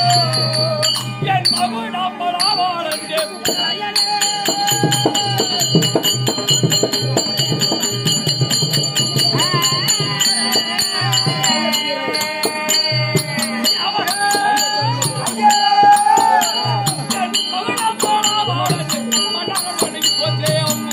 என் மகுடம் பராவாளந்தே என் மகுடம் பராவாளந்தே மன்னகமணி போற்றே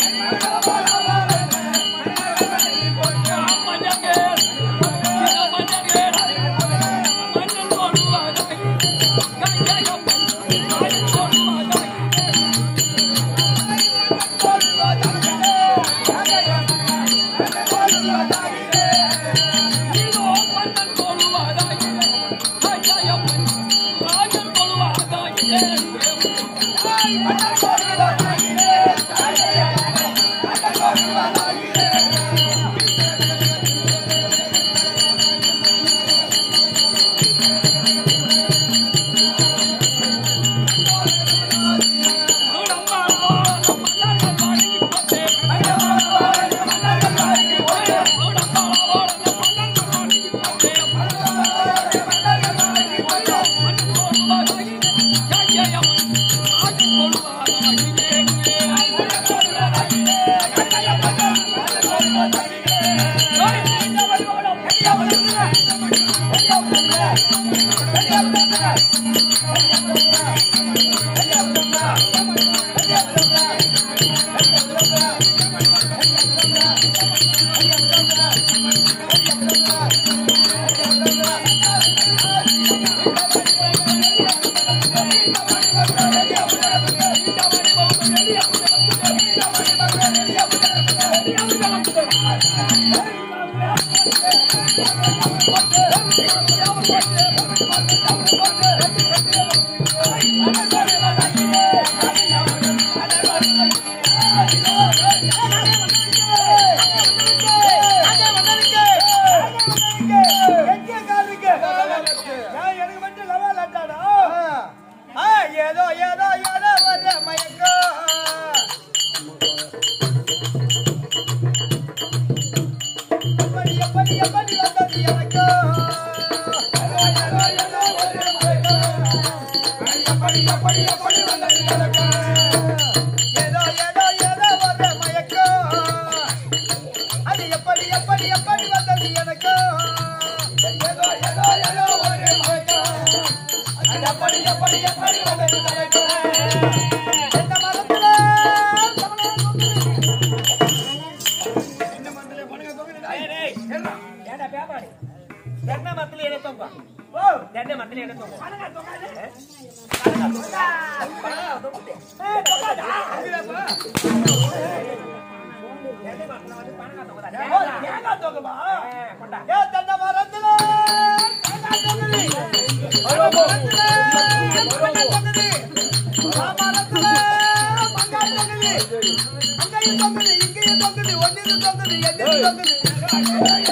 எனக்கு மட்டும் லெவல் அட்டாடா ஏதோ ஏதோ ஏதோ ஒரு மயக்கம் எப்படி எப்படி எப்படி வந்தது எனக்கு ஏதோ ஏதோ ஏதோ ஒரு மயக்கம் அது எப்படி எப்படி எப்படி வந்தது எனக்கு ஏதோ ஏதோ ஏதோ ஒரு மயக்கம் அது எப்படி எப்படி எப்படி வந்தது எனக்கு எந்த மரத்துல ஏடா பேபாடி தென்னை மரத்துல என்ன தொங்க ஓ தென்னை மரத்துல என்ன தொங்க தேங்காய் தொகுமா ஏ தென்னை மரத்துல தேங்காய் தொங்குது மரத்துல தேங்காய் தொங்குது மரத்துல மங்காய் தொங்குது அங்கேயும் தொங்குது இங்கேயும் தொங்குது ஒன்னிலும் தொங்குது எண்ணிலும் தொங்குது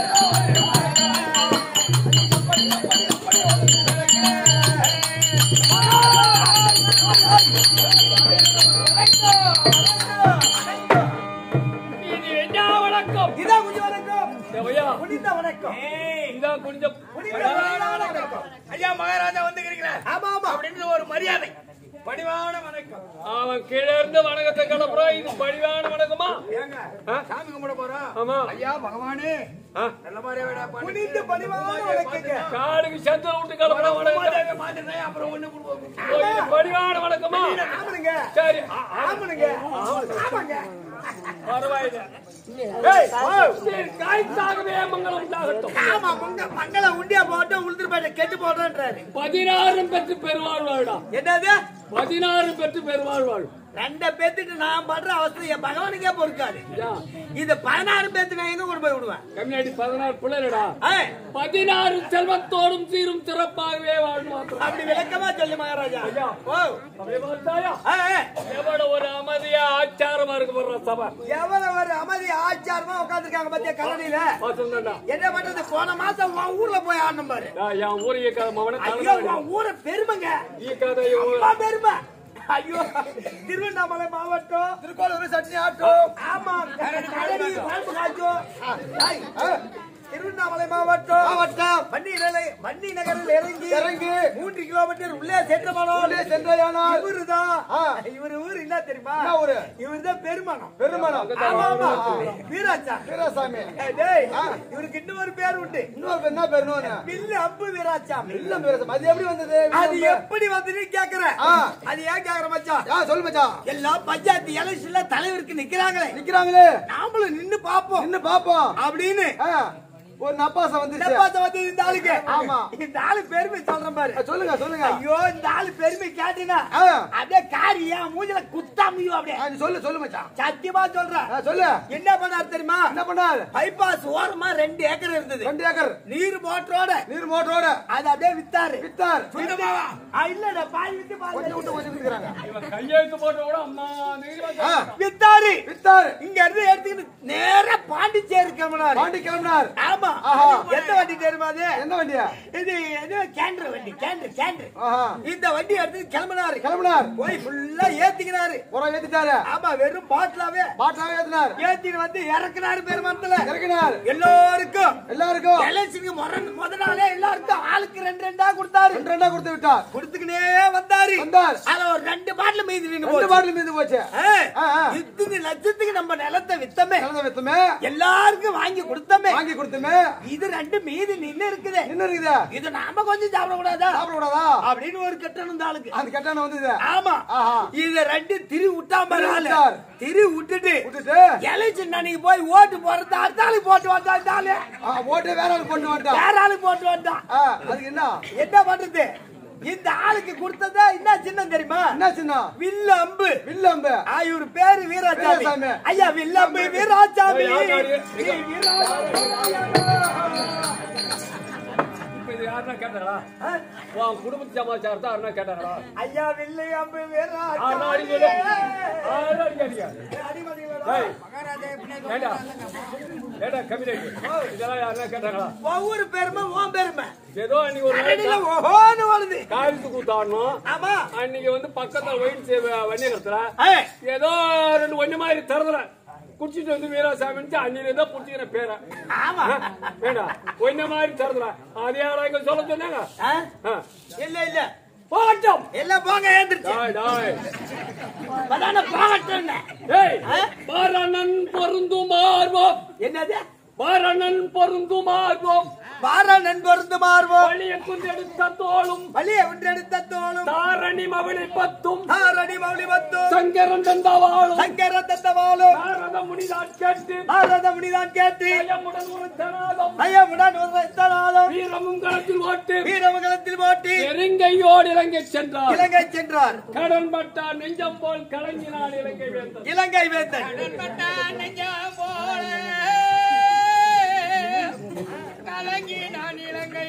இது என்ன வணக்கம் இதான் குஞ்சு வணக்கம் தேவையா குனிந்த வணக்கம் இதான் கொஞ்சம் குனிந்த வணக்கம் ஐயா மகாராஜா வந்துக்கிறீங்களா ஆமா ஆமா அப்படின்னு ஒரு மரியாதை பணிவான வணக்கம் அவன் கீழே இருந்து வணக்கத்தை கிளப்புறான் இது பழிவான வணக்கமா ஏங்க சாமி கும்பிட போறோம் ஆமா ஐயா பகவானே ஆ? நல்ல மாதிரியா விடா பண்ணி குனிந்து பணிவான வணக்கங்க காடுக்கு செந்தல் விட்டு கிளப்புறான் வணக்கம் மாதிரி அப்புறம் ஒண்ணு கொடுப்போம் ஓ, இது பழிவான வணக்கமா ஆமானுங்க சரி ஆ, ஆ, ஆமானுங்க ஆமாங்க பரவாயில்லை ஏய் ஓ சரி, காய்த்தாகவே மங்களம் உண்டாகட்டும் ஆமா மங்க மங்கள உண்டியா போட்டு உளுந்துரு போயிட்டு கெட்டு போடுறேன்றாரு பதினாறும் பெற்று பெருவாழ்வாடா என்னது பதினாறு பெற்று பெருவாழ்வாள் ரெண்ட பேத்துட்டு நான் படுற அவஸ்தை என் பகவானுக்கே பொறுக்காது இது பதினாறு பேத்து நான் எங்க கொண்டு போய் விடுவேன் கம்மியாடி பதினாறு பிள்ளைடா ஏய், பதினாறு செல்வத்தோடும் சீரும் சிறப்பாகவே வாழும் மாத்திரம் அப்படி விளக்கமா சொல்லு மகாராஜா ஐயா. ஓ அப்படியே பார்த்தாயா? ஏய், ஏய், எவ்வளவு ஒரு அமைதியா ஆச்சாரமா இருக்கு போடுற சபை எவ்வளவு ஒரு அமைதி ஆச்சாரமா உட்காந்துருக்காங்க பத்தியா கலனியில வாசம்தான்டா. என்ன பண்றது போன மாசம் உன் ஊர்ல போய் ஆடணும் பாரு ஆ, என் ஊர் ஈக்காத மவனை ஐயோ தலைமை உன் ஊரை பெருமைங்க ஈக்காத என் ஊர். அம்மா பெருமை ஐயோ திருவண்ணாமலை மாவட்டம் திருக்கோளூர் சட்னி ஆட்டம் ஆமா கரடி குழம்பு காய்ச்சும் ஏய், திருவண்ணாமலை மாவட்டம் மாவட்டம் வன்னி நிலை வன்னி நகரில் இறங்கி இறங்கி மூன்று கிலோமீட்டர் உள்ளே சென்றமானோம் உள்ளே சென்றையானால் இவருதான் ஆ. இவரு ஊர் என்ன தெரியுமா என்ன ஊரு? இவருதான் பெருமனம் பெருமணம் ஆமா ஆமா வீராச்சா வீராசாமி ஏய், டேய் இவருக்கு இன்னொரு பேர் உண்டு இன்னொரு பேர் என்ன பேர் இன்னொன்னு வில்லு அம்பு வீராச்சாமி இல்ல வீராசாமி அது எப்படி வந்தது அது எப்படி வந்துன்னு கேக்குறேன் ஆ. அது ஏன் கேக்குற மச்சான் ஆ சொல்லு மச்சான் எல்லாம் பஞ்சாயத்து எலெக்ஷன்ல தலைவருக்கு நிக்கிறாங்களே நிக்கிறாங்களே நாமளும் நின்னு பாப்போம் நின்னு பாப்போம் அப்படின்னு ஆ, ஒரு நப்பாசம் வந்துருச்சு டப்பாத்த வந்து இந்த ஆளுக்கு ஆமா. இந்த ஆளு பெருமை சொல்றேன் பாரு ஆ, சொல்லுங்க சொல்லுங்க ஐயோ இந்த ஆளு பெருமை கேட்டீங்கன்னா ஆ. அப்படியே காரியா மூஞ்சில குத்தாமையும் அப்படியே ஆ, நீ சொல்லு சொல்லு மச்சான் சத்தியமா சொல்றேன் ஆ, சொல்லு என்ன பண்ணாரு தெரியுமா என்ன பண்ணாரு பைபாஸ் ஓரமா ரெண்டு ஏக்கர் இருந்தது ரெண்டு ஏக்கர் நீர் மோட்டரோட நீர் மோட்டரோட அது அப்படியே வித்தாரு வித்தார் சுத்தமாவா? ஆ, இல்லடா பால் வித்து பால் கொஞ்சம் விட்டு கொஞ்சம் வித்துக்கிறாங்க இவன் கையெழுத்து போட்ட கூட அம்மா நீங்க ஆ, வித்தாரு வித்தார் இங்க இருந்து எடுத்துக்கிட்டு நேரா பாண்டிச்சேரி கிளம்பினாரு பாண்டி கிளம்பினார் ஆமா ஆஹா. எந்த வண்டி தெரியுமா அது எந்த வண்டியா இது இது கேண்டர் வண்டி கேண்டர் கேண்டர் ஆஹா இந்த வண்டி எடுத்து கிளம்பினாரு கிளம்பினார் போய் ஃபுல்லா ஏத்திக்கினாரு புறம் ஏத்திட்டாரு ஆமா வெறும் பாட்டிலாவே பாட்டாவே ஏத்தினார் ஏத்திட்டு வந்து இறக்குனாரு பெருமந்தல இறக்கினார் எல்லாருக்கும் எல்லாருக்கும் எலெக்ஷனுக்கு முரண் முத நாளே எல்லாருக்கும் ஆளுக்கு ரெண்டு ரெண்டா கொடுத்தாரு ரெண்டு ரெண்டா கொடுத்து விட்டார் கொடுத்துக்கினே வந்தாரு வந்தார். அதுல ஒரு ரெண்டு பாட்டில் மீதி நின்னு ரெண்டு போச்சு பாட்டில் மீந்து போச்சு ஏய், ஆ, ஆ. இத்தனை லட்சத்துக்கு நம்ம நிலத்தை வித்தமே கலந்த வித்துமே எல்லாருக்கும் வாங்கி கொடுத்தமே வாங்கி கொடுத்துமே இது ரெண்டு மீதி நின்னு இருக்குது என்ன இருக்குதா இது நாம கொஞ்சம் சாப்பிட கூடாதா சாப்பிட கூடாதா அப்படின்னு ஒரு கட்டணம் இந்த ஆளுக்கு அந்த கட்டான வந்தது ஆமா ஆஹா. இத ரெண்டு திரு விட்டா திரு பரவாயில்ல விட்டார். திரு விட்டுட்டு விட்டுட்டு எலெக்ஷன் அன்னைக்கு போய் ஓட்டு போறது அடுத்த ஆளுக்கு போட்டு வந்தா இந்த ஆளு ஆ, ஓட்டு வேற ஆள் கொண்டு வந்துட்டான் வேற ஆளுக்கு போட்டு வந்தான் ஆ, அதுக்கு என்ன என்ன பண்றது இந்த ஆளுக்கு கொடுத்ததா என்ன சின்னம் தெரியுமா என்ன சின்ன வில்ல அம்பு வில்லம்பு ஆ, இவரு பேரு வீராசாமி வீராசாமி. ஐயா வில்லம்பு வீராசாமி ஏய், யாரு? நீ வீராசாமி. இப்ப இது யாருன்னா கேட்டாங்களா ஆ? உன் குடும்பத்து சமாச்சாரத்தை யாருன்னா கேட்டாங்களா ஐயா வில்லை அம்பு ஆனா அடி சொல்லு. வீராசாமி ஆனா அடி கேட்டியா? ஏய், ஏண்டா? ஏண்டா, கபிலேஷ், இதெல்லாம் யாருன்னா கேட்டாங்களா? ஒவ்வொரு பெருமை உன் பெருமை ஏதோ அன்னைக்கு ஒரு கரடியில நாள் ஓஹோன்னு ஓடுது காயத்து கூத்தாடணும் ஆமா அன்னைக்கு வந்து பக்கத்துல ஒயின் சேவ வன்னியகத்துல ஏய், ஏதோ ரெண்டு ஒண்ணு மாதிரி தரதுல குடிச்சிட்டு வந்து வீராசாமின்னு அன்னில இருந்தா புடிச்சுக்கிற பேரை ஆமா வேண்டாம் ஒன்ன மாதிரி தரதுல அது யாரா இங்க சொல்ல சொன்னாங்க ஆ? ஆ. இல்ல இல்ல போகட்டும் எல்லாம் போங்க ஏந்திருச்சு டாய், டாய். அதான போகட்டும் ஏய், பாரணன் பொருந்துமார்வோம் என்னது பாரணன் பொருந்துமார்வோம் வார நண்பருந்து மாறுவோம் வழிய குந்தெடுத்த தோளும் வழிய ஒன்றெடுத்த தோளும் தாரணி மவிழி பத்தும் தாரடி மௌலி பத்தும் சங்கரன் தந்தவாளும் சங்கர தத்தவாளும் நாரத முனிதான் கேட்டு பாரத முனிதான் கேட்டு பயமுடன் உரைத்தனாலும் ஐயமுடன் உரைத்தனாலும் வீரமும் களத்தில் ஓட்டு வீரமங்கலத்தில் போட்டி நெருங்கையோடு இலங்கை சென்றார் இலங்கை சென்றார் கடன் பட்டார் நெஞ்சம் போல் கலங்கினார் இலங்கை வேந்தன் இலங்கை வேந்தன் கலங்கி நான் இலங்கை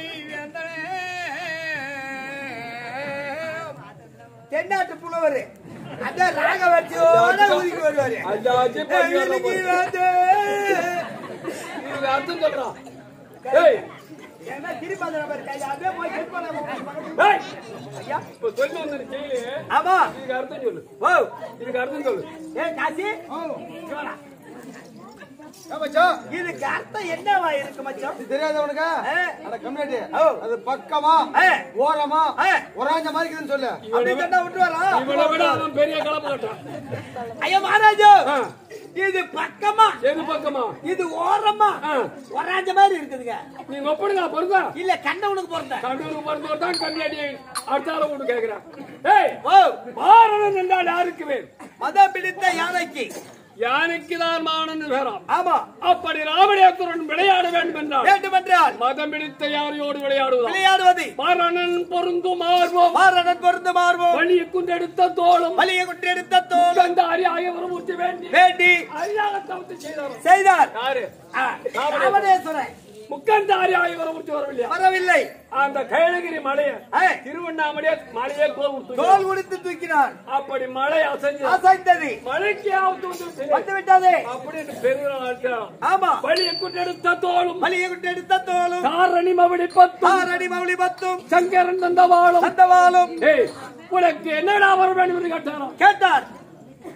தென்னாட்டு புலவர் அந்த ராக வச்சியோட ஊதிக்கு வருவாரு அஜாஜி பண்ணி வர்ற இலங்கை போது. வேந்தன். இதுக்கு அர்த்தம் சொல்றான் ஏய் என்ன திருப்பி அந்த நபர் கை அப்படியே போய் ஹெல்ப் பண்ண ஏய் ஐயா இப்ப சொல்லி வந்த செய்தி ஆமா இதுக்கு அர்த்தம் சொல்லு ஓ இதுக்கு அர்த்தம் சொல்லு ஏ காசி இவனா? ஏன் மச்சான் இதுக்கு அர்த்தம் என்னவா இருக்கு மச்சான் இது தெரியாத உனக்கு ஆ. அட கம்யூனிட்டி ஓ. அது பக்கமா ஆ. ஓரமா ஆ. ஒராஞ்ச மாதிரி இருக்குதுன்னு சொல்லு அப்படி சொன்னா விட்டுவாரா இவனை விட அவன் பெரிய கலப்பு கட்டான் ஐயா மகாராஜா ஆ. இது பக்கமா எது பக்கமா இது ஓரமா ஆ. ஒராஞ்ச மாதிரி இருக்குதுங்க நீங்க ஒப்படுங்க பொறுத்தா இல்ல கண்டவனுக்கு பிறந்த கண்டூருக்கு பிறந்தவர் தான் கண்டியாடி அடுத்தால விட்டு கேக்குறேன் ஏய் ஓ பாரதன் என்றால் யாருக்கு வேறு மதம் பிடித்த யானைக்கு யானைக்கு தான் மானன் பேராம் ஆமா அப்படி ராமணேஸ்வரன் விளையாட வேண்டும் என்றால் வேண்டுமென்றால் மதம் பிடித்த யாரையோடு விளையாடுவதா விளையாடுவது பாரணன் பொருந்தும் ஆர்வம் மாரணன் பொருந்து மாறுவோம் வழியை குண்டெடுத்த தோளும் வலிய குற்றெடுத்த தோல் அந்த அரியாய உருமுற்றி வேண்டி வேண்டி அரியாக தவிர்த்து செய்தார் செய்தார் யாரு ஆ, ராவணேஸ்வரன் முக்கந்த அரியாய உருமுற்றி வரவில்லையா வரவில்லை அந்த கைலகிரி மலைய ஆ, திருவண்ணாமலையே மலையே கோல் கொடுத்து தோல் உடுத்து தூக்கினார் அப்படி மழை அசைஞ்சு அசைந்தது மழைக்கு ஆபத்து வந்து விட்டது. வந்து விட்டது அப்படின்னு பெருநாள் அழைக்கிறான். ஆமா வழியை குண்டெடுத்த தோளும் வலிய குற்றெடுத்த தோலும் தாரணி மவடி பத்தும் ஆரடி மௌலி பத்தும் சங்கரன் தந்த வாழும் அந்த வாளும் ஏய் உனக்கு என்னடா வர வேண்டும் என்று கேட்டாராம் கேட்டார்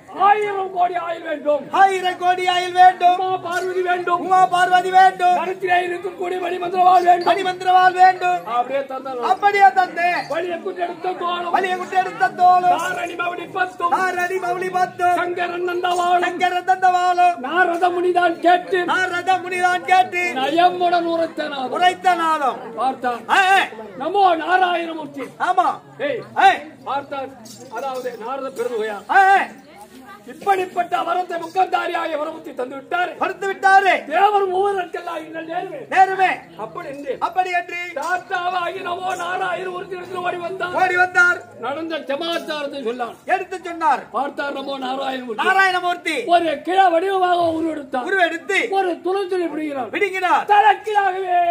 ஆயிரம் கோடி ஆயில் வேண்டும் ஆயிரம் கோடி ஆயில் வேண்டும் உமா பார்வதி வேண்டும் உமா பார்வதி வேண்டும் கருத்திலே இருக்கக்கூடிய மணிமந்திரவாள் வேண்டும் மணிமந்திரவாள் வேண்டும் அப்படியே தந்தாலும் அப்படியே தந்தே வழியை குற்றெடுத்த தோணும் வலிய குட்டி எடுத்த தோளும் தாரணி மவடி பத்தும் ஆரடி மௌலி பத்தும் சங்கரன் நந்தவாளும் சங்கர தந்தவாளும் நாரத முனிதான் கேட்டு நாரத முனிதான் கேட்டு நயமுடன் உரைத்தனார் உரைத்த நாதம் பார்த்தான் ஆ, ஆ, நமோ நாராயணமூர்த்தி ஆமா ஏய் ஏய், பார்த்தான் அதாவது நாரத பெருமையா ஆ, ஆ, இப்படிப்பட்ட வரத்தை முக்கந்தாரியாக வரமுத்தி தந்து விட்டார் படுத்து விட்டாரு தேவர் மூவருக்கெல்லாம் இன்னல் நேருமே நேருமே அப்படி என்று அப்படி என்று தாத்தாவாகி நமோ நாராயண ஒரு இடத்துல ஓடி வந்தார் ஓடி வந்தார் நடந்த சமாச்சாரத்தை சொன்னார் எடுத்து சொன்னார் பார்த்தார் நமோ நாராயணமூர்த்தி நாராயணமூர்த்தி ஒரு கிழ வடிவமாக உருவெடுத்தார் உருவெடுத்து ஒரு துளத்துளி பிடிக்கிறார் பிடிக்கிறார் தலைக்கிலாகவே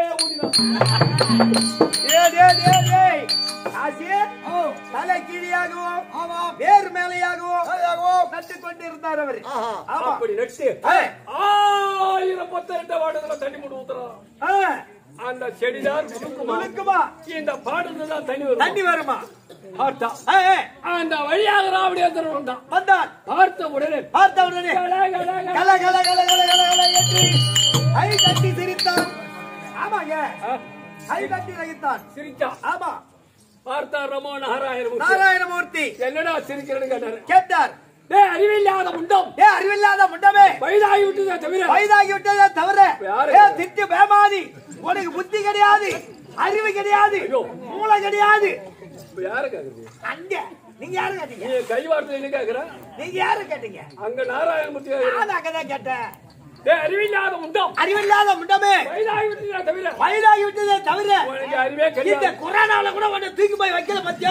ஓடினார் ஏய், ஏய், ஏய், ஏய். காசி, தலை கீழியாகவும் ஆமாம் வேறு மேலையாகவும் நட்டு கொண்டு இருந்தார் அவர் ஆமா அப்படி நட்டு ஏய், ஆயிரம் பத்திரெண்டு வாடகை தண்ணி மூடு ஊத்துறான் ஆ, அந்த செடிதான் முழுக்குமா முழுக்குமா இந்த பாடத்துல தான் தண்ணி வரும் தண்ணி வருமா பார்த்தா ஏய், ஏய், அந்த வழியாக ராவடியாந்தர் வந்தான் வந்தான் பார்த்த உடனே பார்த்த உடனே கல, கல, கல. கல கல கல கல கல கல என்று கை தட்டி சிரித்தான் ஆமாங்க ஆ, கை தட்டி ரகித்தான் சிரிச்சா ஆமா பார்த்தா ரமோ நாராயணமூர்த்தி நாராயணமூர்த்தி என்னடா சிரிக்கிறேன்னு கேட்டாரு கேட்டார் டேய் அறிவில்லாத முண்டம் ஏ அறிவில்லாத முண்டமே வயதாகி விட்டதே தவிர வயதாகி விட்டதே தவிர யாரு? ஏ திட்டு பேமாதி உனக்கு புத்தி கிடையாது அறிவு கிடையாது ஐயோ. மூளை கிடையாது இப்ப யாரு கேக்குறது அங்க நீங்க யாரு கேட்டீங்க நீ கை வார்த்தை என்ன கேக்குற நீங்க யாரு கேட்டீங்க அங்க நாராயணமூர்த்தி கேக்குற நான் அங்கதான் கேட்டேன் டேய் அறிவில்லாத முண்டம் அறிவில்லாத முண்டமே வயதாகி விட்டதே தவிர வயதாகி விட்டதே தவிர உனக்கு அறிவே இந்த கிடையாது கொரோனால கூட உன்னை தூக்கி போய் வைக்கல பத்தியா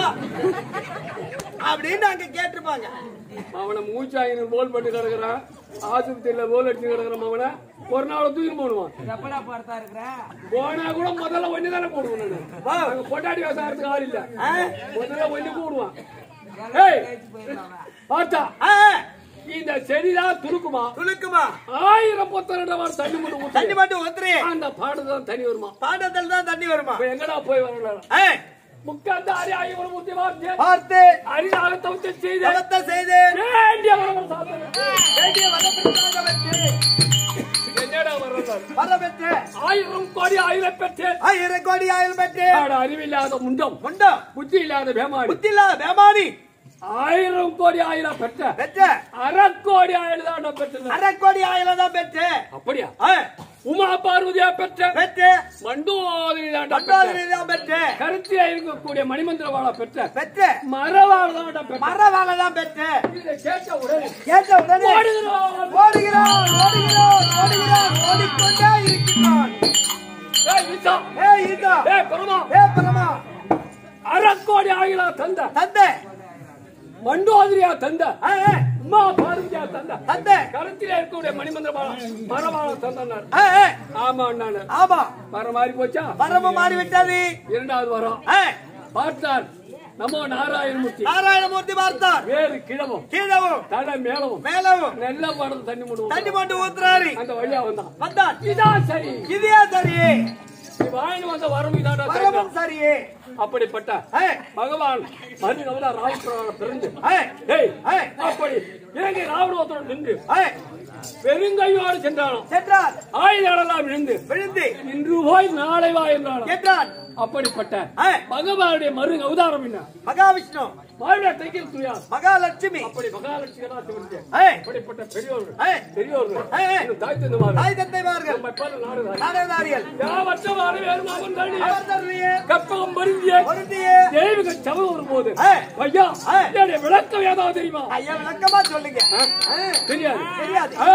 அப்படின்னு அங்க கேட்டிருப்பாங்க அவனை மூச்சாயின்னு போல் பண்ணி கிடக்குறான் ஆஸ்பத்திரியில போல் அடிச்சு கிடக்குறான் அவனை ஒரு நாள் தூக்கி போடுவான் எப்படா பார்த்தா இருக்கிற போனா கூட முதல்ல ஒண்ணு தானே போடுவேன் நானு அங்க பொட்டாடி விவசாயத்துக்கு ஆள் இல்ல ஆ? முதல்ல ஒண்ணு போடுவான் ஏய் பார்த்தா ஆ, இந்த செடிதான் துருக்குமா துளுக்குமா ஆயிரம் பொத்தரண்டவர் தண்ணி மட்டும் தண்ணி ஊத்து மட்டும் ஒத்துரு அந்த பாடத்தான் தண்ணி வருமா பாண்டத்தில் தான் தண்ணி வருமா இப்ப எங்கடா போய் வரலாம் ஏய், முக்காந்த அரி ஆயிரம் முத்தி வார்த்தை பார்த்து அரிதாக தவிர்த்து செய்த தவத்தை செய்தேன் வேண்டிய வரவர் சாதனை வேண்டிய வரப்பிரசாதம் பெற்று, என்னடா வரலாறு வரப்பெற்று, ஆயிரம் கோடி ஆயிரம் பெற்று ஆயிரம் கோடி ஆயிரம் பெற்று ஆட அறிவில்லாத முண்டம் உண்டோ புத்தி இல்லாத பேமாடி புத்தியில்லாத பேமானி ஆயிரம் கோடி ஆயிரம் பெற்ற பெற்ற அறக்கோடி ஆயிரம் தான் பெற்றது அரை கோடி ஆயிரம் தான் பெற்று அப்படியா ஆ, உமா பார்வதியா பெற்ற பெற்று மண்டோதரி தாண்டா பெற்ற பண்டாதிரி தான் பெற்று கருத்தியா இருக்கக்கூடிய மணிமந்திரவாளா பெற்ற பெற்று மரவாள தாண்டா பெற்ற மரவாழ தான் பெற்று இதை கேட்ட உடனே கேட்ட உடனே ஓடுகிறோம். ஓடுகிறான் ஓடுகிறான் ஓடுகிறான் ஓடிக்கொண்டே இருக்கிறான் ஏய், ஈசா. ஏய் இதா ஏய், பரமா. ஏ பரமா அறக்கோடி ஆயிரம் தந்த தந்தை மண்டோதரியா தந்த ஆ, ஆ, உமா பார்வதியா தந்த தந்தை கருத்தில இருக்கக்கூடிய மணிமந்திரவாளா மரவாள தந்தார் ஆ, ஆ, ஆமா நானு ஆமா வர மாதிரி போச்சா வரம்பு மாறிவிட்டது இரண்டாவது வரம் ஆ, பார்த்தார் நமோ நாராயணமூர்த்தி நாராயணமூர்த்தி பார்த்தார் வேறு கிழவும் கீழவும் தலை மேலவும் மேலவும் நல்ல படம் தண்ணி முடுவோம் தண்ணி போட்டு ஊத்துறாரு அந்த வழியா வந்தான் வந்தான் இதான் சரி இதே சரியே நீ வாங்கி வந்த வரம் இதாடா வரமும் சரியே அப்படிப்பட்ட ஆ, பகவான் மறுநவல ராஜபுராண பிறந்து ஆ, ஏய் ஆ, அப்படி இலங்கை ராவணோத்தரம் நின்று ஆ, பெருங்கையோடு சென்றானோ சென்றார் ஆயுதங்களெல்லாம் விழுந்து விழுந்து இன்று போய் நாளை வா என்றானோ என்றான் அப்படிப்பட்ட ஆ, பகவானுடைய மறு அவதாரம் என்ன மகாவிஷ்ணு மாவிட தைக்கில் துயா மகாலட்சுமி அப்படி மகாலட்சுமி சிவனுக்கு ஆ, அப்படிப்பட்ட பெரியோர்கள் ஆ, பெரியோர்கள் ஆ, ஆ. இன்னும் தாய் தந்தவார்கள் தாய் தந்தைமார்கள் நம்ம பாரு நாடுதான் நாடகதாரிகள் யாவற்றவாறு வேறு மாமன் தாண்டி அவர் தருளியே கற்பகம் மருந்திய பொருந்தியே தெய்வீக சபை வரும்போது ஆ, ஐயா ஆ. என்னுடைய விளக்கம் ஏதாவது தெரியுமா ஐயா விளக்கமா சொல்லுங்க ஆ, தெரியாது தெரியாது ஆ.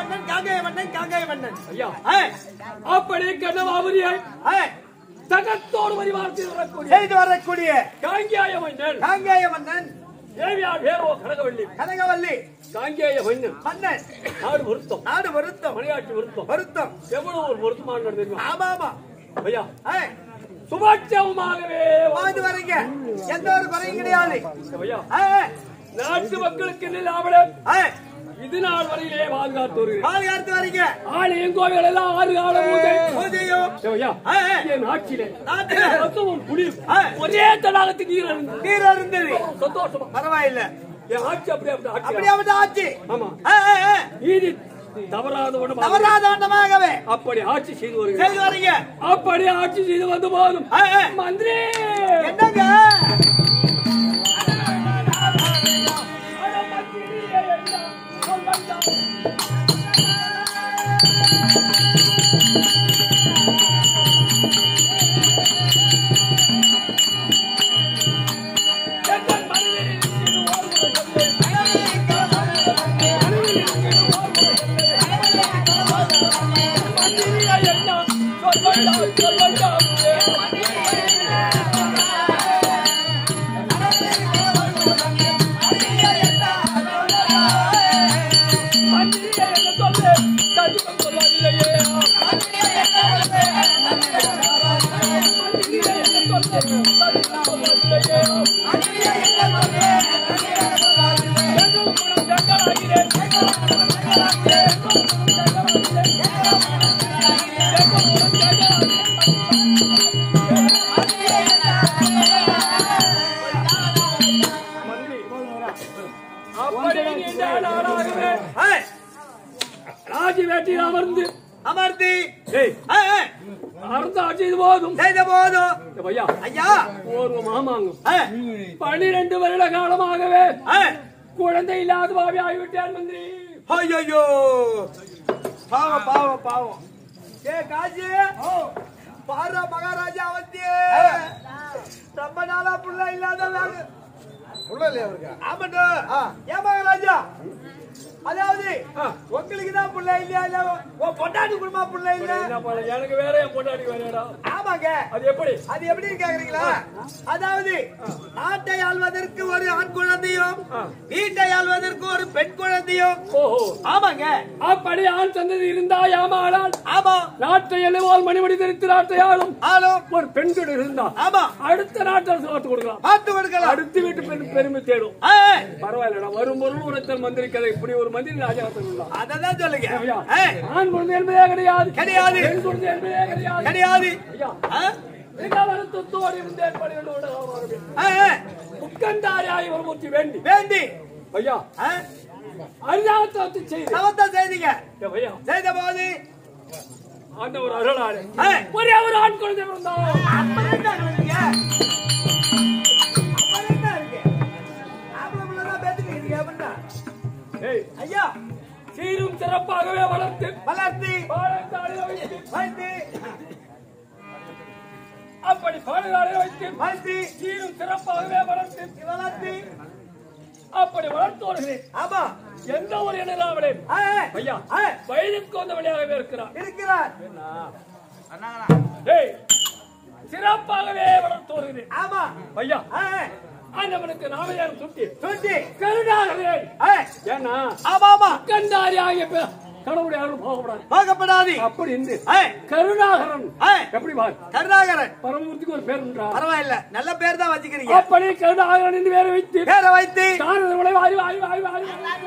மன்னன் காங்கேய மன்னன் காங்கேய மன்னன் ஐயா ஆ, அப்படி கண்ணமாவதியாய் ஆ, தகத்தோடு வரிவார்த்தை வரக்கூடிய செய்து வரக்கூடிய காங்கியாய மன்னன் காங்கேய மன்னன் தேவியார் பேரோ கனகவள்ளி கனகவல்லி காங்கேய மன்னன் மன்னன் நாடு வருத்தம் நாடு வருத்தம் மணியாட்சி வருத்தம் வருத்தம் எவ்வளவு ஒரு வருத்தமான தெரியுமா ஆமா ஆமா ஐயா ஆ, சுபாட்சமாகவே வாழ்ந்து வரீங்க எந்த ஒரு குறையும் கிடையாது ஐயா ஆ, நாட்டு மக்களுக்கு இல்லாமல ஆ, இது நாள் வரையிலே பாதுகாத்து வருகிறேன் பாதுகாத்து வரீங்க ஆலயம் கோவில் எல்லாம் ஆறு காலம் பூஜை பூஜையும் ஐயா ஆ, ஆ, என் ஆட்சியிலே நாட்டிலே ரசமும் புளியும் ஆ. ஒரே தடாகத்து நீர் இருந்தது நீர் இருந்தது சந்தோஷமா பரவாயில்ல என் ஆட்சி அப்படியே அப்படி ஆட்சி அப்படியே அவன் ஆச்சு ஆமா ஆ, ஆ, ஆ, நீதி தவறாத ஒன்று தவறாதாண்டமாகவே அப்படி ஆட்சி செய்து வருகிறேன் செய்து வரீங்க அப்படி ஆட்சி செய்து வந்த போதும் ஆ, ஆ, மந்திரி என்னங்க அட மந்திரியே, என்ன சொல்வதா? எங்கள் மனதில் இருக்கிறது ஓர்வதில்லை. மந்திரியே, என்ன சொல்வதா? சொல்வதா? மந்திரியே, என்ன சொல்லு? தர்மம் சொல்லவில்லையே. மந்திரியே, என்ன சொல்லு? தர்மம் சொல்லவில்லையே. எங்கும் குணம் ஜங்கலாகிறேன். எங்கும் குணம் ஜங்கலாகிறேன். எங்கும் குணம் ஜங்கலாகிறேன். அப்படி நீண்ட நாளாகவே ஆ, ராஜி வேட்டியில் அமர்ந்து அமர்த்தி ஏய், ஆ, ஆ, அறந்த ஆட்சி இது போதும் செய்த போதும் இந்த ஐயா ஐயா ஒரு மாமாங்கம் ஆ, பனிரெண்டு வருட காலமாகவே ஆ, குழந்தை இல்லாத பாவி ஆகிவிட்டார் மந்திரி ஐயையோ பாவம் பாவம் பாவம் ஏ காஜி பாரு மகாராஜா அவத்தியே ரொம்ப நாளா புள்ள இல்லாத வேலை. உள்ள இல்லையா அவருக்கு ஆமாண்டா ஏன் மகாராஜா அதாவது உங்களுக்கு தான் புள்ள இல்லையா இல்ல உன் பொண்டாட்டி குடும்பமா புள்ள இல்ல என்ன பண்ண எனக்கு வேற என் பொண்டாட்டி வேறடா ஆமாங்க அது எப்படி அது எப்படின்னு கேக்குறீங்களா அதாவது நாட்டை ஆள்வதற்கு ஒரு ஆண் குழந்தையும் வீட்டை ஆள்வதற்கு ஒரு பெண் குழந்தையும் ஓஹோ ஆமாங்க அப்படி ஆண் சந்ததி இருந்தா யாமானால் ஆமா நாட்டை எழுவால் மணிமணி தெரித்து நாட்டை ஆளும் ஆளும் ஒரு பெண்கள் இருந்தா ஆமா அடுத்த நாட்டை பார்த்து கொடுக்கலாம் பார்த்து கொடுக்கலாம் அடுத்த வீட்டு பெண் பெருமை தேடும் ஆ, பரவாயில்லடா வரும் பொருள் உரைத்தல் மந்திரி கதை இப்படி ஒரு மந்திரி ராஜாவத்தில் உள்ளான் அததான் சொல்லுங்க ஐயா, ஆ, ஆண் குழந்தை என்பதே கிடையாது கிடையாது. பெண் குழந்தை என்பதே கிடையாது கிடையாது ஐயா ஆ, வருத்தத்தோடு இருந்தேன் பணிகளோடு ஆ, ஆ, உட்கண்டாரியாய் ஒரு மூர்த்தி வேண்டி வேண்டி ஐயா ஆ, அரிதாத்தத்தை செய்து சமத்த செய்திங்க ஏ ஐயா செய்த போது அந்த ஒரு அருளாடு ஆ, ஒரே ஒரு ஆண் குழந்தை இருந்தான் அப்புறம் என்ன பண்ணுவீங்க? அப்புறம் என்ன இருக்கு? ஆம்பளை பிள்ளைதான் பெத்துட்டு இருக்கீங்க, அப்படின்னா? ஏய் ஐயா சீரும் சிறப்பாகவே வளர்த்து வளர்த்தி பாலத்தாளில் வைத்து வளர்த்தி அப்படி பாலத்தாளில் வைத்து வளர்த்தி சீரும் சிறப்பாகவே வளர்த்து வளர்த்தி அப்படி வளர்த்து வருகிறேன் ஆமா எந்த ஒரு இணையாவளே ஆ, ஆ, ஐயா ஆ, வயதுக்கு வந்தவழியாகவே இருக்கிறான் இருக்கிறார் ஏய் சிறப்பாகவே வளர்த்து வருகிறேன் ஆமா ஐயா ஆ, ஆ, ஆண்டவனுக்கு நாமதேரம் சுட்டி சுட்டி கருணாகவே ஆ, ஏன்னா ஆமா ஆமா கண்டாரி ஆகிய பே- கடவுளை யாரும் போகக்கூடாது போகப்படாது அப்படி இருந்து ஆ, கருணாகரன் ஆ, எப்படி பார் கருணாகரன் பரமூர்த்திக்கு ஒரு பேர் உண்டா பரவாயில்ல நல்ல பேர் தான் வச்சுக்கிறீங்க அப்படி கருணாகரன் என்று பேரை வைத்து பேரை வைத்து தாரதங்களை வாரி வாரி வாரி வாரி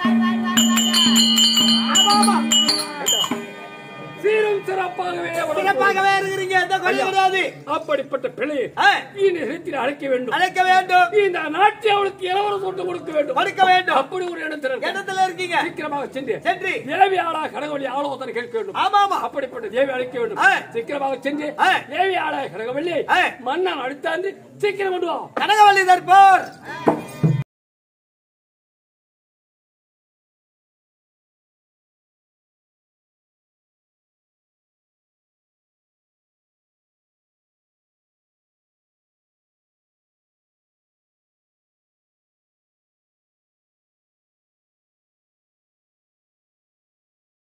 ஆமா ஆமா சீரும் சிறப்பாகவே வளர்த்து சிறப்பாகவே இருக்கிறீங்க எந்த கொலை கிடையாது அப்படிப்பட்ட பிழையை ஆ, இந்த நிலத்தில் அழைக்க வேண்டும் அழைக்க வேண்டும் இந்த நாட்டை அவளுக்கு இளவரசு கொண்டு கொடுக்க வேண்டும் கொடுக்க வேண்டும் அப்படி ஒரு இடத்தில் இருக்க. இடத்துல இருக்கீங்க சீக்கிரமாக சென்று சென்று தேவியாளா கடவுளி ஆலோசனை கேட்க வேண்டும் ஆமா ஆமா அப்படிப்பட்ட தேவி அழைக்க வேண்டும் ஆ. சீக்கிரமாக சென்று ஆ. தேவியாளா கடகவள்ளி ஆ. மன்னன் அடுத்தாந்து சீக்கிரம் கொண்டு வா கனகவல்லி தற்போர்